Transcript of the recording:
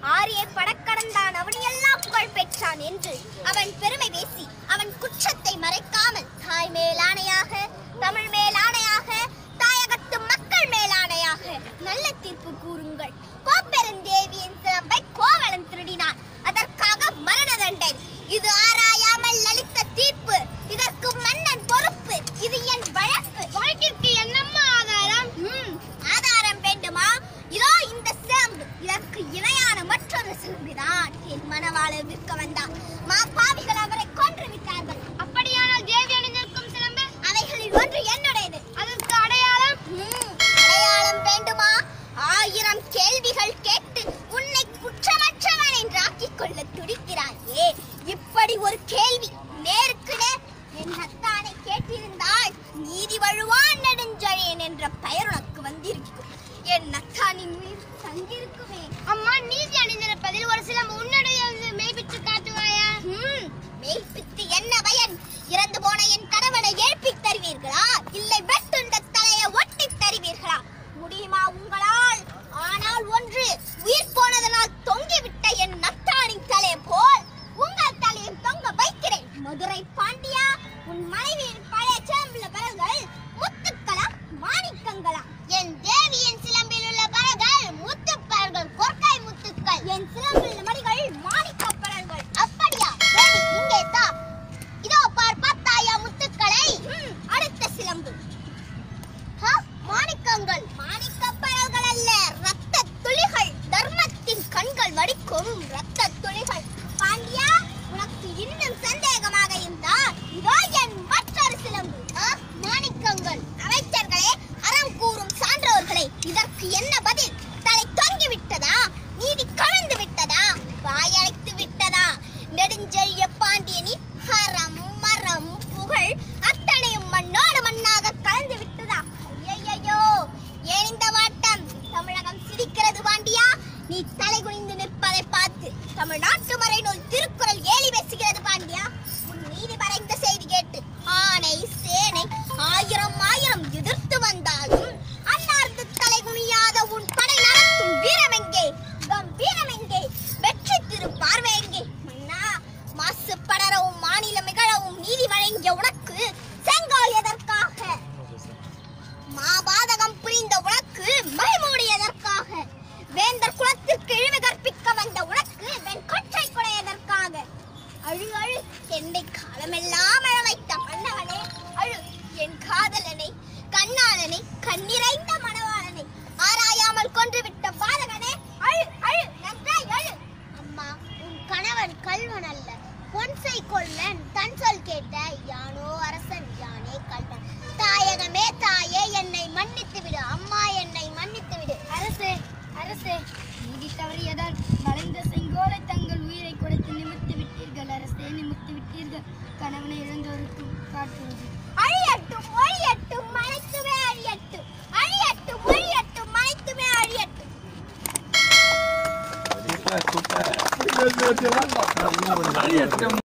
ஆரிய படக்கடந்தான் அவனையெல்லாம் புகழ் பெற்றான் என்று அவன் பெருமை பேசி அவன் குற்றத்தை மறைக்காமல் தாய் மேலாணையாக தமிழ் மேலாணையாக தாயகத்து மக்கள் மேலாணையாக நல்ல தீர்ப்பு கூறுங்கள் கோப்பெருந்தேவியின் சிறப்பை கோவலன் திருடினான் அதற்காக மரண தண்டனை இது ஆராயாமல் அளித்த தீர்ப்பு இதற்கு மன்னன் பொறுப்பு இது என் வழக்கு வழக்கிற்கு என்னம்மா ஆதாரம் ஆதாரம் வேண்டுமா இதோ இந்த சிலம்பு இதற்கு இணையான மற்றொரு சிலம்புதான் என் மனவாளர் விற்க வந்தார் மா பாவிகள் அவரை கொன்று விட்டார்கள் அப்படியானால் தேவி அணிந்திருக்கும் சிலம்பு அவைகளில் ஒன்று என்னுடையது அதற்கு அடையாளம் அடையாளம் வேண்டுமா ஆயிரம் கேள்விகள் கேட்டு உன்னை குற்றமற்றவன் என்று ஆக்கிக் கொள்ள துடிக்கிறாயே இப்படி ஒரு கேள்வி நேருக்கு நேர் என் அத்தானை கேட்டிருந்தால் நீதி வழுவான் நெடுஞ்செழியன் என்ற பெயர் உனக்கு வந்திருக்கும் என் அத்தானின் உயிர் தங்கியிருக்குமே அம்மா நீதி அணிந்திருப்பதில் ஒரு சில உன்னுடைய மெய்ப்பித்து காட்டுவாயா மெய்ப்பித்து என்ன பயன் இறந்து போன என் கணவனை எழுப்பித் தருவீர்களா இல்லை வெட்டுண்ட தலையை ஒட்டித் தருவீர்களா முடியுமா உங்களால் ஆனால் ஒன்று உயிர் போனதனால் தொங்கிவிட்ட என் நத்தானின் தலையை போல் உங்கள் தலையும் தொங்க வைக்கிறேன் மதுரை பாண்டியா உன் மனைவியின் பழைய சிலம்பில் பரல்கள் முத்துக்களா மாணிக்கங்களா என் தேவியின் சிலம்பில் உள்ள பரல்கள் முத்துப்பரல்கள் கொற்கை முத்துக்கள் என் சிலம்பில் உள்ள மணிகள் மாணிக்க பரல்கள் அப்படியா தேவி இங்கே தா இதோ பார் பத்தாயா முத்துக்களை அடுத்த சிலம்பு ஹ, மாணிக்கங்கள் மாணிக்கப்பறல்கள் அல்ல ரத்த துளிகள் தர்மத்தின் கண்கள் வடிக்கும் ரத்த துளிகள் பாண்டியா உனக்கு இன்னும் சந்தேகமாக இருந்தால் இதோ என் மற்றொரு சிலம்பு ஆ, மாணிக்கங்கள் அமைச்சர்களே அறம் கூறும் சான்றோர்களே இதற்கு என்ன பதில் தலை தொங்கி விட்டதா நீதி கலந்து விட்டதா வாயழைத்து விட்டதா நெடுஞ்செழிய பாண்டியனின் ஹரம் மரம் புகழ் அத்தனையும் மண்ணோடு மண்ணாக கலந்து விட்டதா ஐயையோ ஏன் இந்த வாட்டம் தமிழகம் சிரிக்கிறது பாண்டியா நீ தலை குனிந்து நிற்பதை பார்த்து தமிழ்நாட்டு மறைநூல் திருக்குறள் ஏலி பேசுகிறது பாண்டியா உன் நீதி மறைந்த செய்தி கேட்டு ஆனை சேனை ஆயிரம் ஆயிரம் எதிர்த்து வந்தாலும் அன்னார்ந்து தலை குனியாத உன் படை நடத்தும் வீரம் எங்கே கம்பீரம் எங்கே வெற்றி திரு பார்வை எங்கே மன்னா மாசு படரவும் மாநிலம் இகழவும் நீதி வழங்கிய உனக்கு செங்கோல் எதற்காக மாபாதகம் புரிந்த உனக்கு மைமூடியதற்காக வேந்தர் குலத்திற்கு இழிவு கற்பிக்க வந்த உனக்கு வெண்கொற்றை குடையதற்காக அழு அழு என்னை காலமெல்லாம் அழ வைத்த மன்னவனே அழு என் காதலனை கண்ணாளனை கண்ணிறைந்த மணவாளனை ஆராயாமல் கொன்று விட்ட பாதகனே அழு அழு நன்றாய் அழு அம்மா உன் கணவன் கல்வன் அல்ல பொன்சை கொல்லன் தன் சொல் கேட்ட யானோ அரசன் யானே கல்வன் தாயகமே தாயே என்னை மன்னித்து விடு அம்மா என்னை மன்னித்து விடு அரசே அரசே நீதி தவறியதால் மறைந்த செங்கோலை தங்கள் உயிரை கொடுத்து நிமித்து விட்டீர்கள் அரசே நிமித்து விட்டீர்கள் கணவனை இழந்தோருக்கும் காட்டுவது அழியட்டும் ஒழியட்டும் மனைத்துமே அழியட்டும் அழியட்டும் ஒழியட்டும் மனைத்துமே அழியட்டும் சூப்பர் சூப்பர்